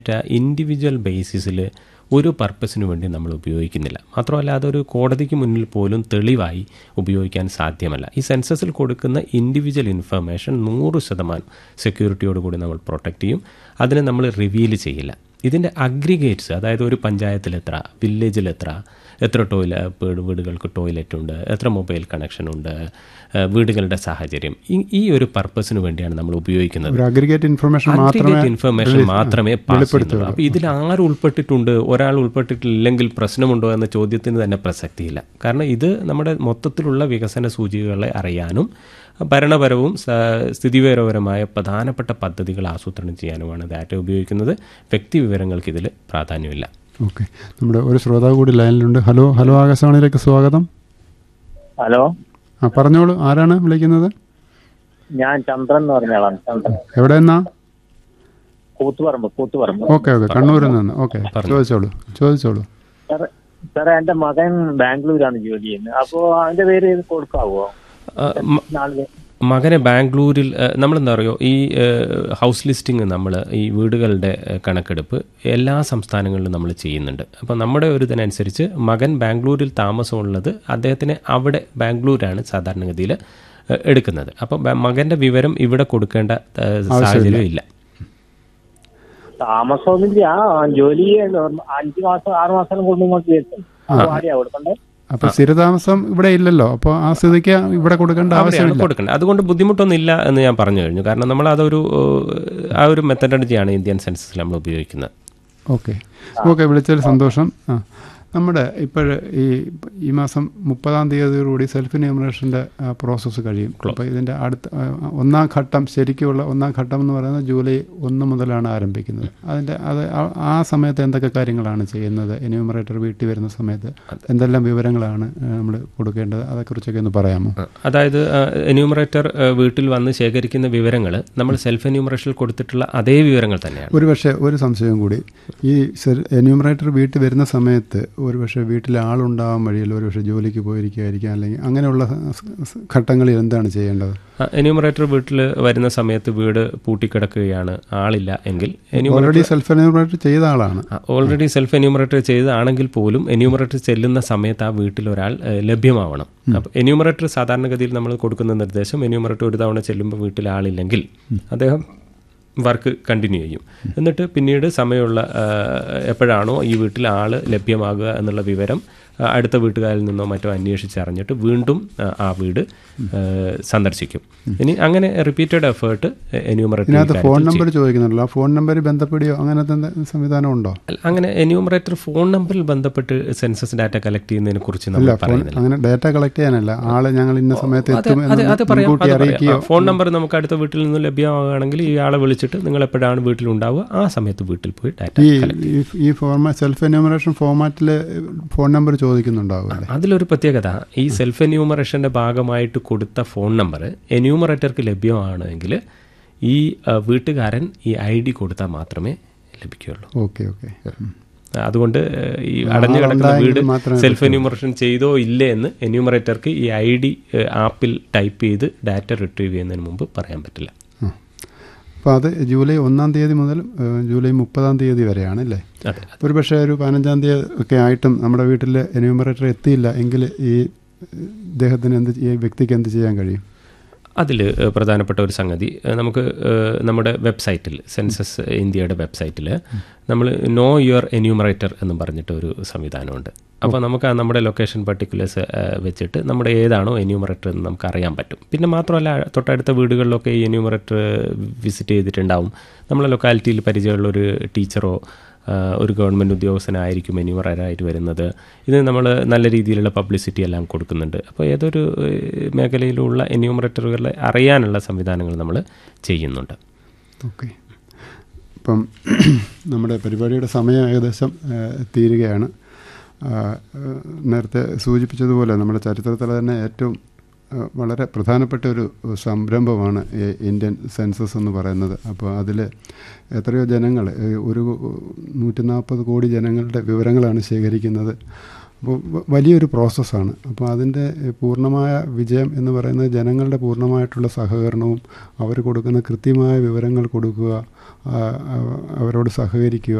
Individual ബേസിസിൽ ഒരു പർപ്പസിനു വേണ്ടി നമ്മൾ ഉപയോഗിക്കുന്നില്ല മാത്രമല്ല അതൊരു കോടതിക്ക് മുന്നിൽ പോലും തെളിവായി ഉപയോഗിക്കാൻ സാധ്യമല്ല ഈ സെൻസസിൽ കൊടുക്കുന്ന ഇൻഡിവിജ്വൽ ഇൻഫർമേഷൻ നൂറ് ശതമാനം സെക്യൂരിറ്റിയോടുകൂടി നമ്മൾ പ്രൊട്ടക്റ്റ് ചെയ്യും അതിനെ നമ്മൾ റിവീൽ ചെയ്യില്ല ഇതിൻ്റെ അഗ്രിഗേറ്റ്സ് അതായത് ഒരു പഞ്ചായത്തിൽ എത്ര വില്ലേജിൽ എത്ര എത്ര ടോയ്ല വീടുകൾക്ക് ടോയ്ലറ്റ് ഉണ്ട് എത്ര മൊബൈൽ കണക്ഷൻ ഉണ്ട് ഏഹ് വീടുകളുടെ സാഹചര്യം ഈ- ഈ ഒരു പർപ്പസിന് വേണ്ടിയാണ് നമ്മൾ ഉപയോഗിക്കുന്നത് ഒരു അഗ്രിഗേറ്റ് ഇൻഫർമേഷൻ മാത്രമേ അഗ്രിഗേറ്റ് ഇൻഫർമേഷൻ മാത്രമേ പാസ് ചെയ്യുന്നുള്ളൂ അപ്പോൾ ഇതിൽ ആര് ഉൾപ്പെട്ടിട്ടുണ്ട് ഒരാൾ ഉൾപ്പെട്ടിട്ടില്ലെങ്കിൽ പ്രശ്നമുണ്ടോ എന്ന ചോദ്യത്തിന് തന്നെ പ്രസക്തിയില്ല കാരണം ഇത് നമ്മുടെ മൊത്തത്തിലുള്ള വികസന സൂചികകളെ അറിയാനും ഭരണപരവും സ- സ്ഥിതിവിവരപരമായ പ്രധാനപ്പെട്ട പദ്ധതികൾ ആസൂത്രണം ചെയ്യാനുമാണ് ഡാറ്റ ഉപയോഗിക്കുന്നത് വ്യക്തി വിവരങ്ങൾക്ക് ഇതിൽ പ്രാധാന്യമില്ല ഓക്കെ നമ്മുടെ ഒരു ശ്രോതാവ് കൂടി ലൈനിലുണ്ട് ഹലോ ഹലോ ആകാശവാണിയിലേക്ക് സ്വാഗതം ഹലോ ആ പറഞ്ഞോളൂ ആരാണ് വിളിക്കുന്നത് ഞാൻ ചന്ദ്രൻ എന്ന് പറഞ്ഞ ആളാണ് ചന്ദ്രൻ എവിടെ നിന്നാ കൂത്തുപറമ്പ് കൂത്തുപറമ്പ് ഓക്കെ ഓക്കെ കണ്ണൂരിൽ നിന്ന് ഓക്കെ ചോദിച്ചോളൂ ചോദിച്ചോളൂ സാറേ സാറേ എന്റെ മകൻ ബാംഗ്ലൂരാണ് ജോലി ചെയ്യുന്നത് അപ്പോ അവന്റെ പേര് ഇത് കൊടുക്കാവോ ആ, മ- നാളെ മകനെ ബാംഗ്ലൂരിൽ നമ്മളെന്താ പറയുക ഈ ഏഹ്, ഹൗസ് ലിസ്റ്റിംഗ് നമ്മൾ ഈ വീടുകളുടെ ഏഹ്, കണക്കെടുപ്പ് എല്ലാ സംസ്ഥാനങ്ങളിലും നമ്മൾ ചെയ്യുന്നുണ്ട് അപ്പോൾ നമ്മുടെ ഒരു ഇതിനനുസരിച്ച് മകൻ ബാംഗ്ലൂരിൽ താമസമുള്ളത് അദ്ദേഹത്തിന് അവിടെ ബാംഗ്ലൂരാണ് സാധാരണഗതിയിൽ ഏഹ്, എടുക്കുന്നത് അപ്പോൾ ബ- മകൻ്റെ വിവരം ഇവിടെ കൊടുക്കേണ്ട ഏഹ്, സാഹചര്യം ഇല്ല താമസമൊന്നുമില്ല ആ ജോലി അഞ്ചു മാസം ആറു മാസം കൊണ്ട് ഇങ്ങോട്ട് വരുത്തും അപ്പൊ ആരെയാ കൊടുക്കണ്ടേ അപ്പൊ സ്ഥിരതാമസം ഇവിടെ ഇല്ലല്ലോ അപ്പോൾ ആ സ്ഥിതിക്ക് ഇവിടെ കൊടുക്കേണ്ട അവിടെയാണ് ആവശ്യമില്ല കൊടുക്കേണ്ടത് അതുകൊണ്ട് ബുദ്ധിമുട്ടൊന്നുമില്ല എന്ന് ഞാൻ പറഞ്ഞു കഴിഞ്ഞു കാരണം നമ്മൾ അതൊരു ഏഹ്, ആ ഒരു മെത്തഡോളജിയാണ് ഇന്ത്യൻ സെൻസസിൽ നമ്മൾ ഉപയോഗിക്കുന്നത് ഓക്കെ ഓക്കെ വിളിച്ചതിൽ സന്തോഷം ആ നമ്മുടെ ഇപ്പോൾ ഈ ഈ മാസം മുപ്പതാം തീയതിയോടുകൂടി സെൽഫ് ന്യൂമറേഷൻ്റെ പ്രോസസ്സ് കഴിയും അപ്പോൾ ഇതിൻ്റെ അടുത്ത ആ, ഒന്നാം ഘട്ടം ശരിക്കുമുള്ള ഒന്നാം ഘട്ടം എന്ന് പറയുന്നത് ജൂലൈ ഒന്ന് മുതലാണ് ആരംഭിക്കുന്നത് അതിൻ്റെ അത് ആ- ആ സമയത്ത് എന്തൊക്കെ കാര്യങ്ങളാണ് ചെയ്യുന്നത് എന്യൂമറേറ്റർ വീട്ടിൽ വരുന്ന സമയത്ത് എന്തെല്ലാം വിവരങ്ങളാണ് നമ്മൾ കൊടുക്കേണ്ടത് അതേക്കുറിച്ചൊക്കെ ഒന്ന് പറയാമോ അതായത് എന്യൂമറേറ്റർ വീട്ടിൽ വന്ന് ശേഖരിക്കുന്ന വിവരങ്ങൾ നമ്മൾ സെൽഫ് എന്യൂമറേഷനിൽ കൊടുത്തിട്ടുള്ള അതേ വിവരങ്ങൾ തന്നെയാണ് ഒരു പക്ഷേ ഒരു സംശയം കൂടി ഈ എന്യൂമറേറ്റർ വീട്ടിൽ വരുന്ന സമയത്ത് ഒരു പക്ഷേ വീട്ടിൽ ആളുണ്ടാവാൻ വഴിയില്ല ഒരു പക്ഷേ ജോലിക്ക് പോയിരിക്കുകയായിരിക്കാം അല്ലെങ്കിൽ അങ്ങനെയുള്ള സ- സ- ഘട്ടങ്ങളിൽ എന്താണ് ചെയ്യേണ്ടത് എന്യൂമറേറ്റർ വീട്ടിൽ വരുന്ന സമയത്ത് വീട് പൂട്ടിക്കിടക്കുകയാണ് ആളില്ല എങ്കിൽ എന്യൂമറേറ്റർ ഓൾറെഡി സെൽഫ് എന്യൂമറേറ്റർ ചെയ്ത ആളാണ് ഓൾറെഡി സെൽഫ് എന്യൂമറേറ്റർ ചെയ്തതാണെങ്കിൽ പോലും എന്യൂമറേറ്റർ ചെല്ലുന്ന സമയത്ത് ആ വീട്ടിൽ ഒരാൾ ഏഹ്, ലഭ്യമാവണം അപ്പോൾ എന്യൂമറേറ്റർ സാധാരണഗതിയിൽ നമ്മൾ കൊടുക്കുന്ന നിർദ്ദേശം എന്യൂമറേറ്റർ ഒരു തവണ ചെല്ലുമ്പോൾ വീട്ടിൽ ആളില്ലെങ്കിൽ അദ്ദേഹം വർക്ക് കണ്ടിന്യൂ ചെയ്യും എന്നിട്ട് പിന്നീട് സമയമുള്ള ഏഹ്, എപ്പോഴാണോ ഈ വീട്ടിൽ ആൾ ലഭ്യമാകുക എന്നുള്ള വിവരം ആ, അടുത്ത വീട്ടുകാരിൽ നിന്നോ മറ്റോ അന്വേഷിച്ചറിഞ്ഞിട്ട് വീണ്ടും ആ, ആ വീട് ഏഹ്, സന്ദർശിക്കും ഇനി അങ്ങനെ റിപ്പീറ്റഡ് എഫേർട്ട് എന്യൂമറേറ്റർ ഇതിനകത്ത് ഫോൺ നമ്പർ ചോദിക്കുന്നുണ്ടല്ലോ ആ ഫോൺ നമ്പർ ബന്ധപ്പെടുകയോ അങ്ങനത്തെ എന്ത- സംവിധാനം ഉണ്ടോ അല്ല, അങ്ങനെ എന്യൂമറേറ്റർ ഫോൺ നമ്പറിൽ ബന്ധപ്പെട്ട് സെൻസസ് ഡാറ്റ കളക്ട് ചെയ്യുന്നതിനെ കുറിച്ച് അല്ല നമ്മൾ ഫോൺ പറയുന്നില്ല അങ്ങനെ ഡാറ്റ കളക്ട് ചെയ്യാനല്ല ആള് ഞങ്ങൾ ഇന്ന സമയത്ത് അത് എത്തും അത് എന്ന് അത് പറയാം മുൻകൂട്ടി അത് പറയാം. അറിയിക്കുകയോ ആ, ഫോൺ നമ്പർ നമുക്ക് അടുത്ത വീട്ടിൽ നിന്ന് ലഭ്യമാവുകയാണെങ്കിൽ ഈ ആളെ വിളിച്ചിട്ട് നിങ്ങൾ എപ്പോഴാണ് വീട്ടിലുണ്ടാവുക ആ സമയത്ത് വീട്ടിൽ പോയി ഡാറ്റ ഈ ഈ- ഈ ഫോർമാ സെൽഫ് എന്യൂമറേഷൻ ഫോർമാറ്റിൽ ഫോൺ നമ്പർ ചോദിക്കുന്നുണ്ടാവും അല്ലേ അതിലൊരു പ്രത്യേകത ഈ സെൽഫ് എന്യൂമറേഷൻ്റെ ഭാഗമായിട്ട് കൊടുത്ത ഫോൺ നമ്പർ എന്യൂമറേറ്റർക്ക് ലഭ്യമാണെങ്കിൽ ഈ ആ, വീട്ടുകാരൻ ഈ ഐ ഡി കൊടുത്താൽ മാത്രമേ ലഭിക്കുകയുള്ളൂ ഓക്കെ ഓക്കെ അതുകൊണ്ട് ഏഹ്, ഈ അടഞ്ഞു കിടക്കുന്ന ആളുണ്ടായെങ്കിൽ വീട് മാത്രമേ സെൽഫ് എന്യൂമറേഷൻ ചെയ്തോ ഇല്ലേ എന്ന് എന്യൂമറേറ്റർക്ക് ഈ ഐ ഡി ആപ്പിൽ ടൈപ്പ് ചെയ്ത് ഡാറ്റ റിട്രീവ് ചെയ്യുന്നതിന് മുമ്പ് പറയാൻ പറ്റില്ല അപ്പോൾ അത് ജൂലൈ ഒന്നാം തീയതി മുതൽ ഏഹ്, ജൂലൈ മുപ്പതാം തീയതി വരെയാണ് അല്ലേ അതെ ഒരു പക്ഷേ ഒരു പതിനഞ്ചാം തീയതി ഒക്കെ ആയിട്ടും നമ്മുടെ വീട്ടിൽ എന്യൂമറേറ്റർ എത്തിയില്ല എങ്കിൽ ഈ ഏഹ്, ഇദ്ദേഹത്തിന് എന്ത് ഈ വ്യക്തിക്ക് എന്ത് ചെയ്യാൻ കഴിയും അതിൽ പ്രധാനപ്പെട്ട ഒരു സംഗതി ഏഹ്, നമുക്ക് ഏഹ്, നമ്മുടെ വെബ്സൈറ്റിൽ സെൻസസ് ഇന്ത്യയുടെ വെബ്സൈറ്റിൽ നമ്മൾ നോ യുവർ എന്യൂമറേറ്റർ എന്ന് പറഞ്ഞിട്ട് ഒരു സംവിധാനമുണ്ട് അപ്പോൾ നമുക്ക് ആ നമ്മുടെ ലൊക്കേഷൻ പർട്ടിക്കുലേഴ്സ് വെച്ചിട്ട് നമ്മുടെ ഏതാണോ എന്യൂമറേറ്റർ എന്ന് നമുക്ക് അറിയാൻ പറ്റും പിന്നെ മാത്രമല്ല തൊട്ടടുത്ത വീടുകളിലൊക്കെ ഈ എന്യൂമറേറ്റർ വിസിറ്റ് ചെയ്തിട്ടുണ്ടാവും നമ്മളെ ലൊക്കാലിറ്റിയിൽ പരിചയമുള്ള ഒരു ടീച്ചറോ ആ, ഒരു ഗവൺമെൻറ് ഉദ്യോഗസ്ഥനായിരിക്കും എന്യൂമറായിട്ട് വരുന്നത് ഇത് നമ്മൾ നല്ല രീതിയിലുള്ള പബ്ലിസിറ്റി എല്ലാം കൊടുക്കുന്നുണ്ട് അപ്പോൾ ഏതൊരു ഏഹ്, മേഖലയിലുള്ള എന്യൂമറേറ്ററുകളെ അറിയാനുള്ള സംവിധാനങ്ങൾ നമ്മൾ ചെയ്യുന്നുണ്ട് ഓക്കെ ഇപ്പം നമ്മുടെ പരിപാടിയുടെ സമയം ഏകദേശം ഏഹ്, തീരുകയാണ് ആ, ഏഹ്, നേരത്തെ സൂചിപ്പിച്ചതുപോലെ നമ്മുടെ ചരിത്രത്തിൽ തന്നെ ഏറ്റവും ഏഹ്, വളരെ പ്രധാനപ്പെട്ട ഒരു സംരംഭമാണ് ഈ ഇന്ത്യൻ സെൻസസ് എന്ന് പറയുന്നത് അപ്പോൾ അതിൽ എത്രയോ ജനങ്ങൾ ഏഹ്, ഒരു നൂറ്റി നാൽപ്പത് കോടി ജനങ്ങളുടെ വിവരങ്ങളാണ് ശേഖരിക്കുന്നത് അപ്പോൾ വ- വലിയൊരു പ്രോസസ്സാണ് അപ്പോൾ അതിൻ്റെ പൂർണ്ണമായ വിജയം എന്ന് പറയുന്നത് ജനങ്ങളുടെ പൂർണ്ണമായിട്ടുള്ള സഹകരണവും അവർ കൊടുക്കുന്ന കൃത്യമായ വിവരങ്ങൾ കൊടുക്കുക ആ, അവ- അവരോട് സഹകരിക്കുക